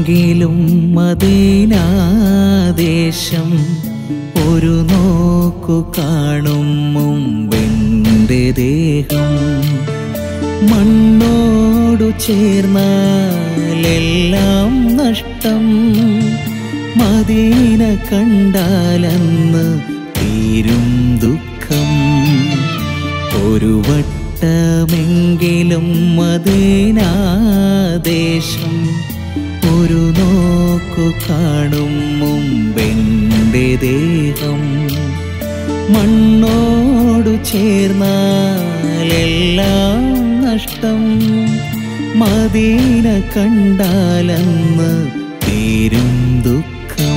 എങ്കിലും മദീനാദേശം ഒരു നോക്കു കാണും മുമ്പെൻ്റെ ദേഹം മണ്ണോടു ചേർന്നാലെല്ലാം നഷ്ടം മദീന കണ്ടാലെന്ന് തീരും ദുഃഖം ഒരു വട്ടമെങ്കിലും മദീനാദേശം ഒരു നോക്കു കാണും മുമ്പെൻ്റെ ദേഹം മണ്ണോടു ചേർന്നാലെല്ലാം നഷ്ടം മദീന കണ്ടാലെന്ന് തീരും ദുഃഖം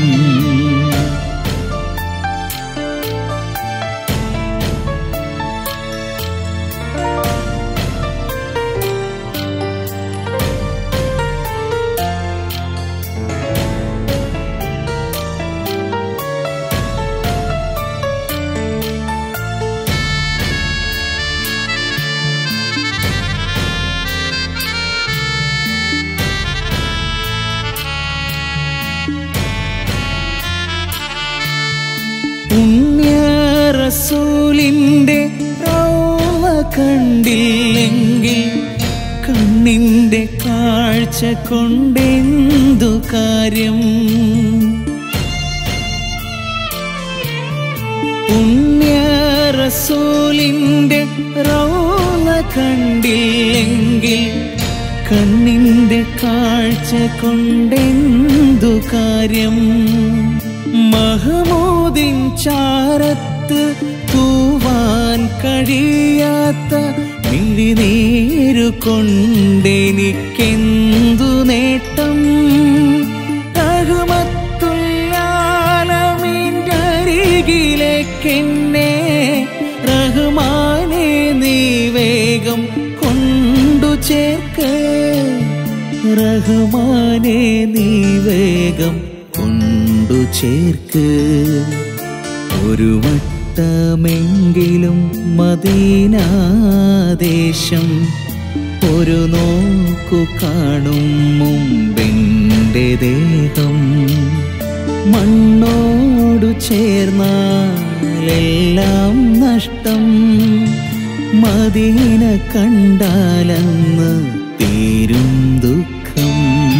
പുണ്യറസൂലിൻ്റെ റൗള കണ്ടില്ലെങ്കിൽ കണ്ണിൻ്റെ കാഴ്ച കൊണ്ടെന്തു കാര്യം പുണ്യറസൂലിൻ്റെ റൗള കണ്ടില്ലെങ്കിൽ കണ്ണിൻ്റെ കാഴ്ച കൊണ്ടെന്തു കാര്യം മഹമൂദിൻ ചാരത്ത് തൂവാൻ കഴിയാത്ത മിഴിനീരു കൊണ്ടെനിക്കെന്തു നേട്ടം റഹ്മത്തുല്ലാലമീൻ്റെ അരികിലേക്കെന്നെ റഹ്മാനെ നീ വേഗം കൊണ്ടു ചേർക്ക് റഹ്മാനെ നീ വേഗം കൊണ്ടു ചേർക്ക് ഒരു വട്ടമെങ്കിലും മദീനാദേശം ഒരു നോക്കു കാണും മുമ്പെൻ്റെ ദേഹം മണ്ണോടു ചേർന്നാലെല്ലാം നഷ്ടം മദീന കണ്ടാലെന്ന് തീരും ദുഃഖം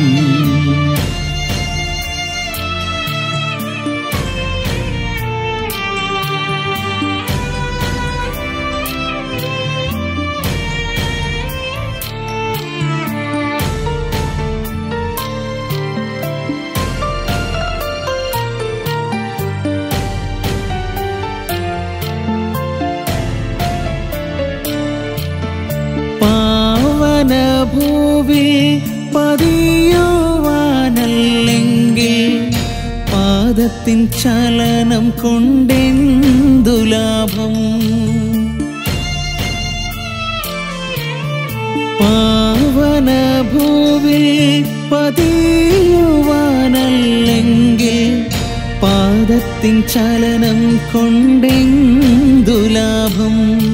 പാവന ഭൂവിൽ പതിയുവാനല്ലെങ്കിൽ പാദത്തിൻ ചലനം കൊണ്ടെന്തു ലാഭം പാവന ഭൂവിൽ പതിയുവാനല്ലെങ്കിൽ പാദത്തിൻ ചലനം കൊണ്ടെന്തു ലാഭം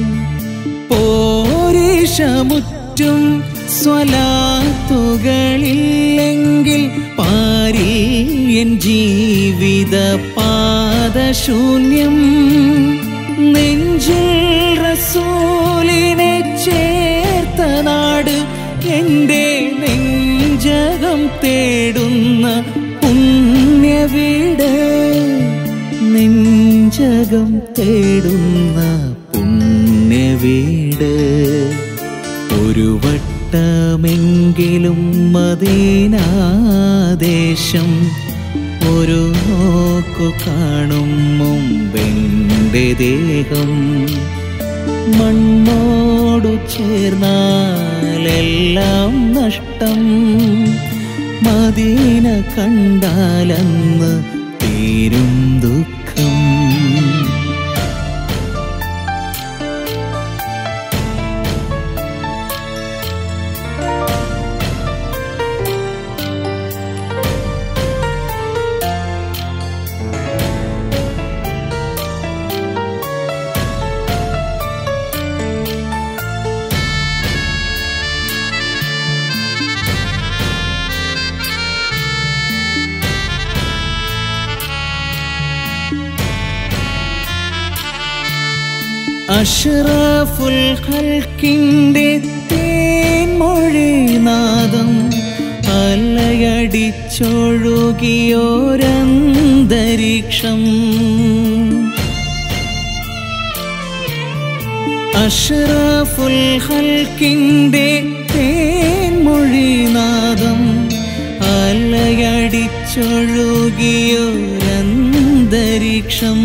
പോരീഷമുറ്റും സ്വലാത്തുകളില്ലെങ്കിൽ പാരിൽ എൻ ജീവിത പാദശൂന്യം നെഞ്ചിൽ റസൂലിനെ ചേർത്ത നാട് എൻ്റെ നെഞ്ചകം തേടുന്ന പുണ്യവീട് നെഞ്ചകം തേടുന്ന പുണ്യവീട് ഒരു വട്ടമെങ്കിലും മദീനാദേശം ഒരു നോക്കു കാണും മുമ്പെൻ്റെ ദേഹം മണ്ണോടു ചേർന്നാലെല്ലാം നഷ്ടം മദീന കണ്ടാലെന്ന് തീരും ദുഃഖം അഷ്റഫുൽ ഖൽക്കിൻ്റെ തേൻമൊഴിനാദം അലയടിച്ചൊഴുകിയോരന്തരീക്ഷം അഷ്റഫുൽ ഖൽക്കിൻ്റെ തേൻമൊഴിനാദം അലയടിച്ചൊഴുകിയോരന്തരീക്ഷം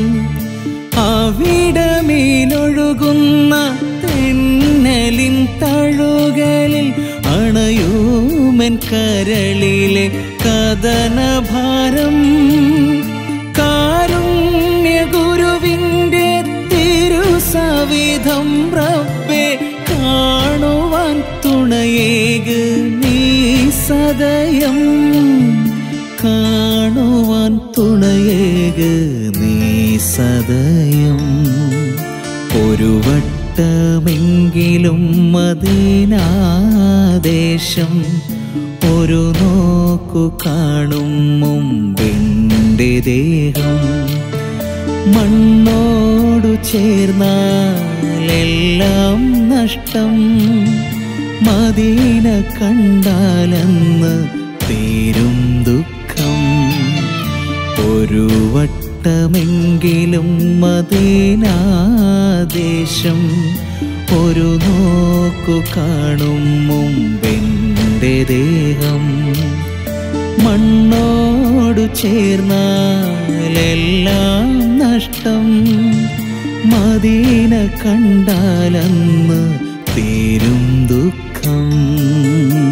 അവിടമേലൊഴുകുന്ന തെന്നലിൻ തഴുകലിൽ അണയൂമൻ കരളിലെ കഥനഭാരം കാരുണ്യ ഗുരുവിൻ്റെ തിരുസവിധം റബ്ബെ കാണുവാൻ തുണയേക് നീ സദയം കാണുവാൻ തുണയേക് നീ സദയം ഒരു വട്ടമെങ്കിലും മദീനാദേശം ഒരു നോക്കു കാണും മുമ്പെൻ്റെ ദേഹം മണ്ണോടു ചേർന്നാലെല്ലാം നഷ്ടം മദീന കണ്ടാലെന്ന് തീരും ദുഃഖം ഒരു വട്ടമെങ്കിലും മദീനാദേശം ഒരു നോക്കു കാണും മുമ്പെൻ്റെ ദേഹം മണ്ണോടു ചേർന്നാലെല്ലാം നഷ്ടം മദീന കണ്ടാലെന്ന് തീരും ദുഃഖം